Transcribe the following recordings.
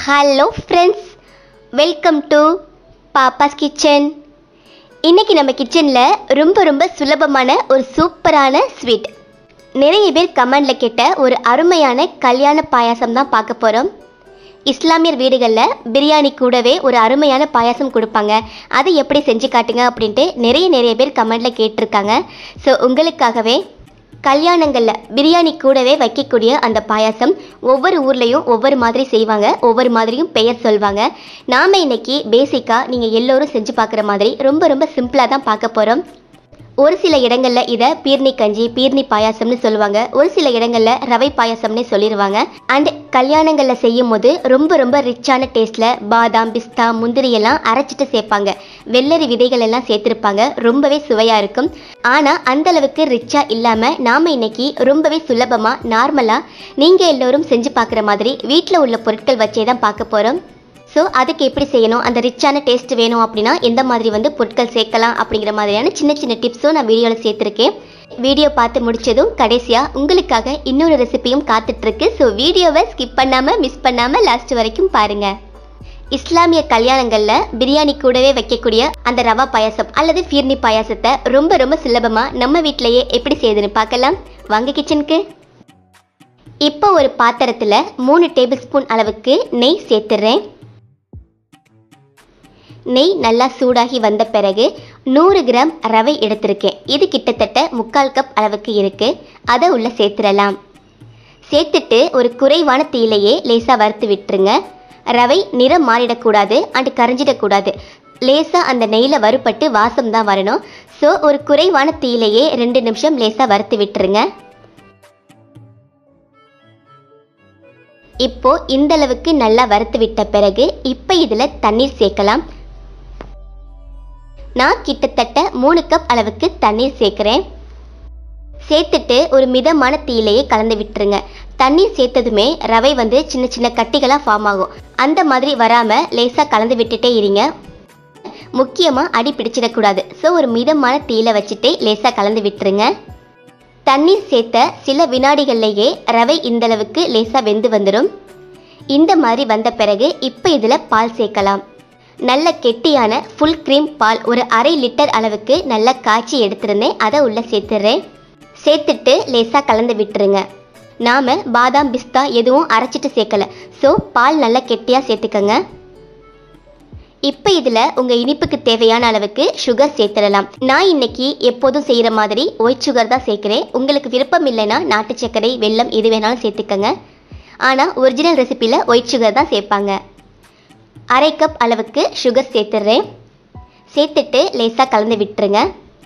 hello friends welcome to Papa's Kitchen இன்னைக்கு நம்ம கிச்சனில் ரொம்ப ரொம்ப சுலபமான ஒரு சூப்பரான ஸ்வீட் நிறைய பேர் கமெண்டில் கேட்ட ஒரு அருமையான கல்யாண பாயாசம் தான் பார்க்க போகிறோம் இஸ்லாமியர் வீடுகளில் பிரியாணி கூடவே ஒரு அருமையான பாயாசம் கொடுப்பாங்க அதை எப்படி செஞ்சு காட்டுங்க அப்படின்ட்டு நிறைய நிறைய பேர் கமெண்டில் கேட்டிருக்காங்க ஸோ உங்களுக்காகவே கல்யாணங்களில் பிரியாணி கூடவே வைக்கக்கூடிய அந்த பாயாசம் ஒவ்வொரு ஊர்லேயும் ஒவ்வொரு மாதிரி செய்வாங்க ஒவ்வொரு மாதிரியும் பெயர் சொல்வாங்க நாம் இன்னைக்கு பேசிக்காக நீங்கள் எல்லோரும் செஞ்சு பார்க்குற மாதிரி ரொம்ப ரொம்ப சிம்பிளாக தான் பார்க்க போகிறோம் ஒரு சில இடங்களில் இதை பீர்னி கஞ்சி பீர்னி பாயாசம்னு சொல்லுவாங்க ஒரு சில இடங்களில் ரவை பாயாசம்னு சொல்லிடுவாங்க அண்ட் கல்யாணங்களில் செய்யும் போது ரொம்ப ரொம்ப ரிச்சான டேஸ்ட்டில் பாதாம் பிஸ்தா முந்திரி எல்லாம் அரைச்சிட்டு சேர்ப்பாங்க வெள்ளரி விதைகள் எல்லாம் சேர்த்துருப்பாங்க ரொம்பவே சுவையாக இருக்கும் ஆனால் அந்த அளவுக்கு ரிச்சாக இல்லாமல் நாம் இன்னைக்கு ரொம்பவே சுலபமாக நார்மலாக நீங்கள் எல்லோரும் செஞ்சு பார்க்குற மாதிரி வீட்டில் உள்ள பொருட்கள் வச்சே தான் பார்க்க போகிறோம் ஸோ அதுக்கு எப்படி செய்யணும் அந்த ரிச்சான டேஸ்ட் வேணும் அப்படின்னா எந்த மாதிரி வந்து பொருட்கள் சேர்க்கலாம் அப்படிங்கிற மாதிரியான சின்ன சின்ன டிப்ஸும் நான் வீடியோவில் சேர்த்துருக்கேன் வீடியோ பார்த்து முடிச்சதும் கடைசியாக உங்களுக்காக இன்னொரு ரெசிபியும் காத்துட்ருக்கு ஸோ வீடியோவை ஸ்கிப் பண்ணாமல் மிஸ் பண்ணாமல் லாஸ்ட் வரைக்கும் பாருங்கள் இஸ்லாமிய கல்யாணங்களில் பிரியாணி கூடவே வைக்கக்கூடிய அந்த ரவா பாயாசம் அல்லது ஃபீர்னி பாயாசத்தை ரொம்ப ரொம்ப சுலபமாக நம்ம வீட்டிலையே எப்படி செய்யுதுன்னு பார்க்கலாம் வாங்க கிச்சனுக்கு இப்போ ஒரு பாத்திரத்தில் மூணு டேபிள் ஸ்பூன் அளவுக்கு நெய் சேர்த்துடுறேன் நெய் நல்லா சூடாகி வந்த பிறகு நூறு கிராம் ரவை எடுத்திருக்கேன் இது கிட்டத்தட்ட முக்கால் கப் அளவுக்கு இருக்கு அதை உள்ள சேர்த்துடலாம் சேர்த்துட்டு ஒரு குறைவான தீயிலையே லேசாக வறுத்து விட்டுருங்க ரவை நிறம் மாறிடக்கூடாது அண்டு கரைஞ்சிடக்கூடாது லேசாக அந்த நெய்யில் வறுபட்டு வாசம் தான் வரணும் ஸோ ஒரு குறைவான தீயிலையே ரெண்டு நிமிஷம் லேசாக வறுத்து விட்டுருங்க இப்போ இந்த அளவுக்கு நல்லா வறுத்து விட்ட பிறகு இப்போ இதில் தண்ணீர் சேர்க்கலாம் நான் கிட்டத்தட்ட மூணு கப் அளவுக்கு தண்ணீர் சேர்க்குறேன் சேர்த்துட்டு ஒரு மிதமான தீயிலையே கலந்து விட்டுருங்க தண்ணீர் சேர்த்ததுமே ரவை வந்து சின்ன சின்ன கட்டிகளாக ஃபார்ம் ஆகும் அந்த மாதிரி வராமல் லேசாக கலந்து விட்டுட்டே இருங்க முக்கியமாக அடி பிடிச்சிடக்கூடாது ஸோ ஒரு மிதமான தீயில வச்சுட்டு லேசாக கலந்து விட்டுருங்க தண்ணீர் சேர்த்த சில வினாடிகள்லேயே ரவை இந்தளவுக்கு லேசாக வெந்து வந்துடும் இந்த மாதிரி வந்த பிறகு இப்போ இதில் பால் சேர்க்கலாம் நல்ல கெட்டியான ஃபுல் க்ரீம் பால் ஒரு அரை லிட்டர் அளவுக்கு நல்லா காய்ச்சி எடுத்திருந்தேன் அதை உள்ளே சேர்த்துடுறேன் சேர்த்துட்டு லேசாக கலந்து விட்டுருங்க நாம் பாதாம் பிஸ்தா எதுவும் அரைச்சிட்டு சேர்க்கல ஸோ பால் நல்லா கெட்டியாக சேர்த்துக்கங்க இப்போ இதில் உங்கள் இனிப்புக்கு தேவையான அளவுக்கு சுகர் சேர்த்துடலாம் நான் இன்னைக்கு எப்போதும் செய்கிற மாதிரி ஒயிட் சுகர் தான் சேர்க்குறேன் உங்களுக்கு விருப்பம் இல்லைன்னா நாட்டு சர்க்கரை வெல்லம் எது வேணாலும் சேர்த்துக்கங்க ஆனால் ஒரிஜினல் ரெசிப்பியில் ஒயிட் சுகர் தான் சேர்ப்பாங்க அரை கப் அளவுக்கு சுகர் சேர்த்துடுறேன் சேர்த்துட்டு லேசாக கலந்து விட்டுருங்க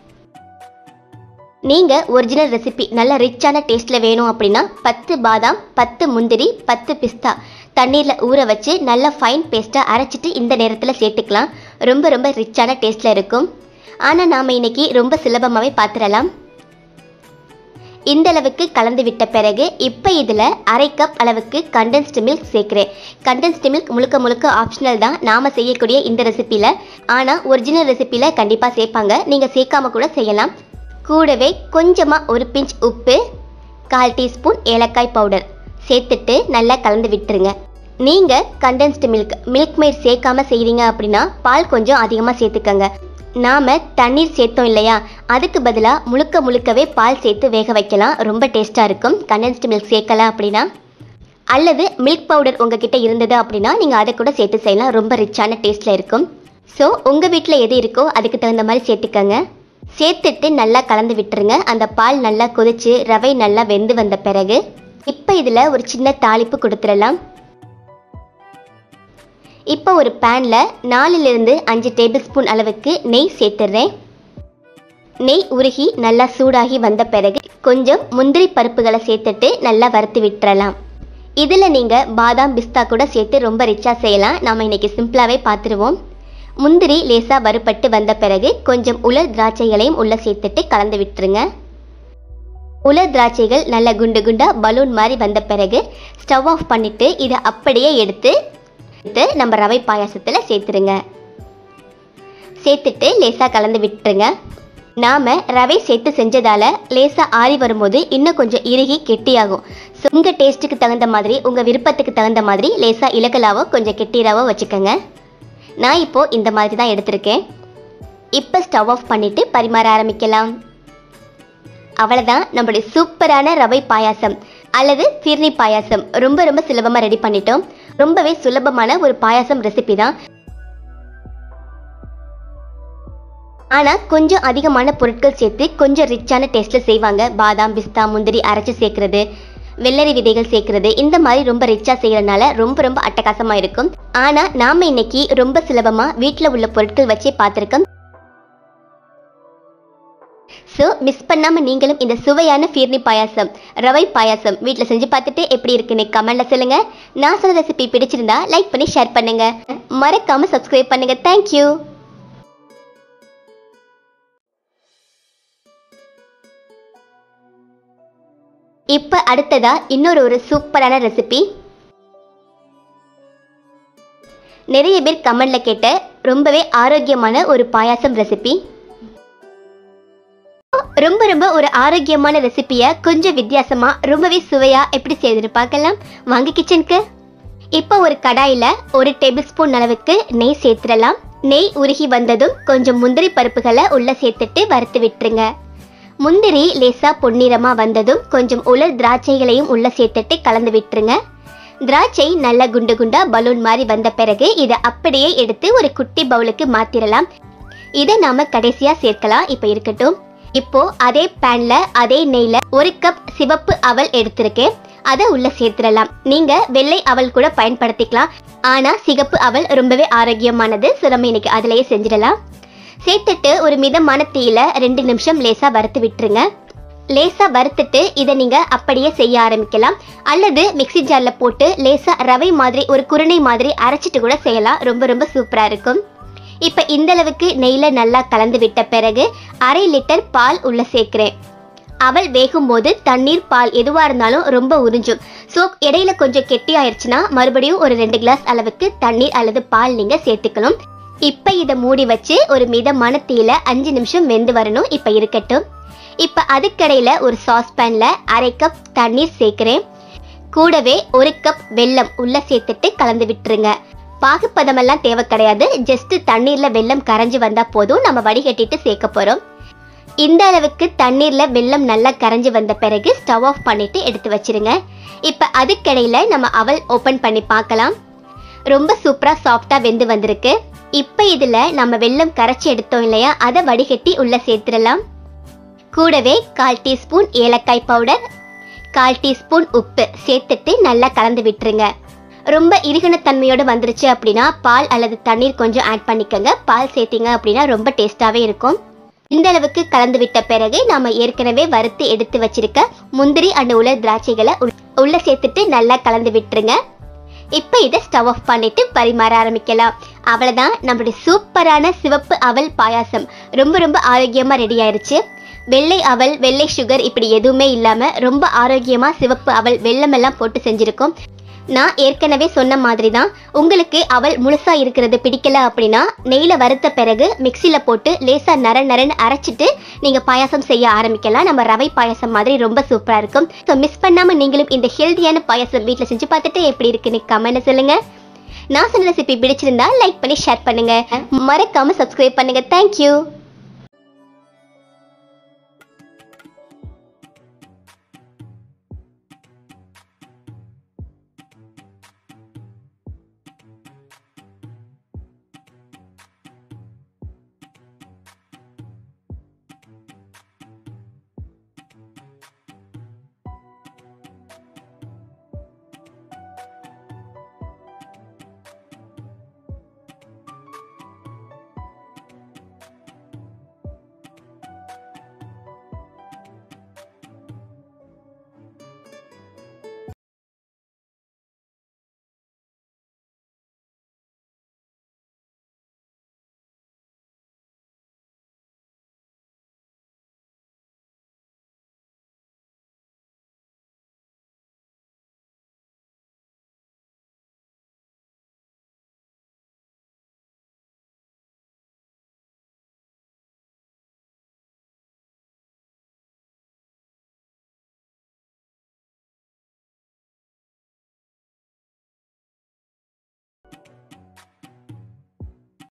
நீங்கள் ஒரிஜினல் ரெசிபி நல்ல ரிச்சான டேஸ்ட்டில் வேணும் அப்படின்னா பத்து பாதாம் பத்து முந்திரி பத்து பிஸ்தா தண்ணீரில் ஊற வச்சு நல்லா ஃபைன் பேஸ்ட்டாக அரைச்சிட்டு இந்த நேரத்தில் சேர்த்துக்கலாம் ரொம்ப ரொம்ப ரிச்சான டேஸ்ட்டில் இருக்கும் ஆனால் நாம் இன்னைக்கு ரொம்ப சுலபமாகவே பார்த்துடலாம் இந்த அளவுக்கு கலந்து விட்ட பிறகு இப்போ இதில் அரை கப் அளவுக்கு கண்டென்ஸ்டு மில்க் சேர்க்குறேன் கண்டென்ஸ்டு மில்க் முழுக்க முழுக்க ஆப்ஷனல் தான் நாம் செய்யக்கூடிய இந்த ரெசிப்பியில் ஆனால் ஒரிஜினல் ரெசிப்பியில் கண்டிப்பாக சேர்ப்பாங்க நீங்கள் சேர்க்காம கூட செய்யலாம் கூடவே கொஞ்சமாக ஒரு பிஞ்ச் உப்பு கால் டீஸ்பூன் ஏலக்காய் பவுடர் சேர்த்துட்டு நல்லா கலந்து விட்டுருங்க நீங்கள் கண்டென்ஸ்டு மில்க் மில்க் மேட் சேர்க்காம செய்கிறீங்க அப்படின்னா பால் கொஞ்சம் அதிகமாக சேர்த்துக்கங்க நாம் தண்ணீர் சேர்த்தோம் இல்லையா அதுக்கு பதிலாக முழுக்க முழுக்கவே பால் சேர்த்து வேக வைக்கலாம் ரொம்ப டேஸ்ட்டாக இருக்கும் கண்டென்ஸ்டு மில்க் சேர்க்கல அப்படின்னா அல்லது மில்க் பவுடர் உங்ககிட்ட இருந்தது அப்படின்னா நீங்கள் அதை கூட சேர்த்து செய்யலாம் ரொம்ப ரிச்சான டேஸ்ட்டில் இருக்கும் ஸோ உங்கள் வீட்டில் எது இருக்கோ அதுக்கு தகுந்த மாதிரி சேர்த்துக்கங்க சேர்த்துட்டு நல்லா கலந்து விட்டுருங்க அந்த பால் நல்லா கொதிச்சு ரவை நல்லா வெந்து வந்த பிறகு இப்போ இதில் ஒரு சின்ன தாளிப்பு கொடுத்துடலாம் இப்போ ஒரு பேனில் நாலுலேருந்து அஞ்சு டேபிள் ஸ்பூன் அளவுக்கு நெய் சேர்த்துடுறேன் நெய் உருகி நல்லா சூடாகி வந்த பிறகு கொஞ்சம் முந்திரி பருப்புகளை சேர்த்துட்டு நல்லா வறுத்து விட்டுறலாம் இதில் நீங்கள் பாதாம் பிஸ்தா கூட சேர்த்து ரொம்ப ரிச்சாக செய்யலாம் நாம் இன்னைக்கு சிம்பிளாகவே பார்த்துருவோம் முந்திரி லேசாக வறுபட்டு வந்த பிறகு கொஞ்சம் உலர் திராட்சைகளையும் உள்ளே சேர்த்துட்டு கலந்து விட்டுருங்க உலர் திராட்சைகள் நல்ல குண்டு குண்டா பலூன் மாதிரி வந்த பிறகு ஸ்டவ் ஆஃப் பண்ணிவிட்டு இதை அப்படியே எடுத்து எடுத்து நம்ம ரவை பாயாசத்தில் சேர்த்துருங்க சேர்த்துட்டு லேசாக கலந்து விட்டுருங்க நாம ரவை சேர்த்து செஞ்சதால லேசா ஆறி வரும்போது இன்னும் கொஞ்சம் இறுகி கெட்டியாகும் ஸோ உங்கள் டேஸ்ட்டுக்கு தகுந்த மாதிரி உங்கள் விருப்பத்துக்கு தகுந்த மாதிரி லேசா இலகலாவோ கொஞ்சம் கெட்டிராவோ வச்சுக்கோங்க நான் இப்போ இந்த மாதிரி தான் எடுத்திருக்கேன் இப்போ ஸ்டவ் ஆஃப் பண்ணிட்டு பரிமாற ஆரம்பிக்கலாம் அவ்வளோதான் நம்மளுடைய சூப்பரான ரவை பாயாசம் அல்லது ஃபிர்னி பாயாசம் ரொம்ப ரொம்ப சுலபமாக ரெடி பண்ணிட்டோம் ரொம்பவே சுலபமான ஒரு பாயாசம் ரெசிபி தான் ஆனால் கொஞ்சம் அதிகமான பொருட்கள் சேர்த்து கொஞ்சம் ரிச்சான டேஸ்ட்டில் செய்வாங்க பாதாம் பிஸ்தா முந்திரி அரைச்சி சேர்க்கறது வெள்ளரி விதைகள் சேர்க்கறது இந்த மாதிரி ரொம்ப ரிச்சாக செய்கிறனால ரொம்ப ரொம்ப அட்டகாசமாக இருக்கும் ஆனால் நாம் இன்னைக்கு ரொம்ப சுலபமாக வீட்டில் உள்ள பொருட்கள் வச்சே பார்த்துருக்கோம் ஸோ மிஸ் பண்ணாமல் நீங்களும் இந்த சுவையான ஃபீர்னி பாயாசம் ரவை பாயாசம் வீட்டில் செஞ்சு பார்த்துட்டு எப்படி இருக்குன்னு கமெண்ட்ல சொல்லுங்க நான் சொன்ன ரெசிபி பிடிச்சிருந்தா லைக் பண்ணி ஷேர் பண்ணுங்க மறக்காம சப்ஸ்கிரைப் பண்ணுங்க தேங்க்யூ இப்போ அடுத்ததா இன்னொரு ஒரு சூப்பரான ரெசிபி நிறைய பேர் கமெண்ட்ல கேட்ட ரொம்பவே ஆரோக்கியமான ஒரு பாயாசம் ரெசிபி ரொம்ப ரொம்ப ஒரு ஆரோக்கியமான ரெசிபியை கொஞ்சம் வித்தியாசமா ரொம்பவே சுவையா எப்படி செய்யுதுன்னு பார்க்கலாம் வாங்க கிச்சனுக்கு இப்போ ஒரு கடாயில ஒரு டேபிள் ஸ்பூன் அளவுக்கு நெய் சேர்த்துடலாம் நெய் உருகி வந்ததும் கொஞ்சம் முந்திரி பருப்புகளை உள்ள சேர்த்துட்டு வறுத்து விட்டுருங்க முந்திரி லேசா பொன்னிறமா வந்ததும் கொஞ்சம் உலர் திராட்சைகளையும் உள்ள சேர்த்துட்டு கலந்து விட்டுருங்க திராட்சை நல்ல குண்டு குண்டா பலூன் மாதிரி வந்த பிறகு இதை அப்படியே எடுத்து ஒரு குட்டி பவுலுக்கு மாத்திரலாம் இதை நாம கடைசியா சேர்க்கலாம் இப்போ இருக்கட்டும் இப்போ அதே பேன்ல அதே நெய்ல ஒரு கப் சிவப்பு அவல் எடுத்திருக்கேன் அதை உள்ள சேர்த்துடலாம் நீங்க வெள்ளை அவல் கூட பயன்படுத்திக்கலாம் ஆனா சிகப்பு அவல் ரொம்பவே ஆரோக்கியமானது ஸோ நம்ம இன்னைக்கு அதுலயே செஞ்சிடலாம் சேர்த்துட்டு ஒரு மிதமான தீயில ரெண்டு நிமிஷம் லேசா வறுத்து விட்டுருங்க லேசா வறுத்துட்டு இதை நீங்க அப்படியே செய்ய ஆரம்பிக்கலாம் அல்லது மிக்ஸி ஜார்ல போட்டு லேசா ரவை மாதிரி ஒரு குருணை மாதிரி அரைச்சிட்டு கூட செய்யலாம் ரொம்ப ரொம்ப சூப்பரா இருக்கும் இப்போ இந்த அளவுக்கு நெய்ல நல்லா கலந்து விட்ட பிறகு அரை லிட்டர் பால் உள்ள சேர்க்கிறேன் அவள் வேகும்போது தண்ணீர் பால் எதுவாக இருந்தாலும் ரொம்ப உறிஞ்சும் ஸோ இடையில கொஞ்சம் கெட்டி ஆயிடுச்சுன்னா மறுபடியும் ஒரு ரெண்டு கிளாஸ் அளவுக்கு தண்ணீர் அல்லது பால் நீங்க சேர்த்துக்கணும் இப்போ இதை மூடி வச்சு ஒரு மிதமான தீயில அஞ்சு நிமிஷம் வெந்து வரணும் இப்போ இருக்கட்டும் இப்போ அதுக்கடையில் ஒரு சாஸ்பேன்ல அரை கப் தண்ணீர் சேர்க்கிறேன் கூடவே ஒரு கப் வெல்லம் உள்ள சேர்த்துட்டு கலந்து விட்டுருங்க பாகுப்பதமெல்லாம் தேவை கிடையாது ஜஸ்ட் தண்ணீர்ல வெல்லம் கரைஞ்சு வந்தா போதும் நம்ம வடிகட்டிட்டு சேர்க்க போறோம் இந்த அளவுக்கு தண்ணீர்ல வெல்லம் நல்லா கரைஞ்சு வந்த பிறகு ஸ்டவ் ஆஃப் பண்ணிட்டு எடுத்து வச்சிருங்க இப்ப அதுக்கிடையில நம்ம அவல் ஓபன் பண்ணி பார்க்கலாம் ரொம்ப சூப்பரா சாஃப்டா வெந்து வந்திருக்கு இப்ப இதுல நம்ம வெல்லம் கரைச்சி எடுத்தோம் இல்லையா அதை வடிகட்டி உள்ள சேர்த்துடலாம் கூடவே கால் டீஸ்பூன் ஏலக்காய் பவுடர் கால் டீஸ்பூன் உப்பு சேர்த்துட்டு நல்லா கலந்து விட்டுருங்க ரொம்ப இறுகின தன்மையோட வந்துருச்சு அப்படின்னா பால் அல்லது தண்ணீர் கொஞ்சம் ஆட் பண்ணிக்கோங்க பால் சேர்த்தீங்க அப்படின்னா ரொம்ப டேஸ்டாகவே இருக்கும் இந்த அளவுக்கு கலந்து விட்ட பிறகு நாம ஏற்கனவே வறுத்து எடுத்து வச்சிருக்க முந்திரி அண்ட் உலர் திராட்சைகளை உள்- உள்ள சேர்த்துட்டு நல்லா கலந்து விட்டுருங்க இப்போ இதை ஸ்டவ் ஆஃப் பண்ணிட்டு பரிமாற ஆரம்பிக்கலாம் அவ்வளவுதான் நம்மளுடைய சூப்பரான சிவப்பு அவல் பாயாசம் ரொம்ப ரொம்ப ஆரோக்கியமா ரெடி ஆயிருச்சு வெள்ளை அவல் வெள்ளை சுகர் இப்படி எதுவுமே இல்லாம ரொம்ப ஆரோக்கியமா சிவப்பு அவல் வெல்லம் எல்லாம் போட்டு செஞ்சிருக்கோம் நான் ஏற்கனவே சொன்ன மாதிரி தான் உங்களுக்கு அவல் முழுசா இருக்கிறது பிடிக்கல அப்படின்னா நெய்ல வறுத்த பிறகு மிக்சியில போட்டு லேசா நர நரன்னு அரைச்சிட்டு நீங்க பாயாசம் செய்ய ஆரம்பிக்கலாம் நம்ம ரவை பாயாசம் மாதிரி ரொம்ப சூப்பரா இருக்கும் ஸோ மிஸ் பண்ணாம நீங்களும் இந்த ஹெல்தியான பாயாசம் வீட்டில் செஞ்சு பார்த்துட்டு எப்படி இருக்குன்னு கமெண்ட் சொல்லுங்க நான் சொன்ன ரெசிபி பிடிச்சிருந்தா லைக் பண்ணி ஷேர் பண்ணுங்க மறக்காம சப்ஸ்கிரைப் பண்ணுங்க தேங்க்யூ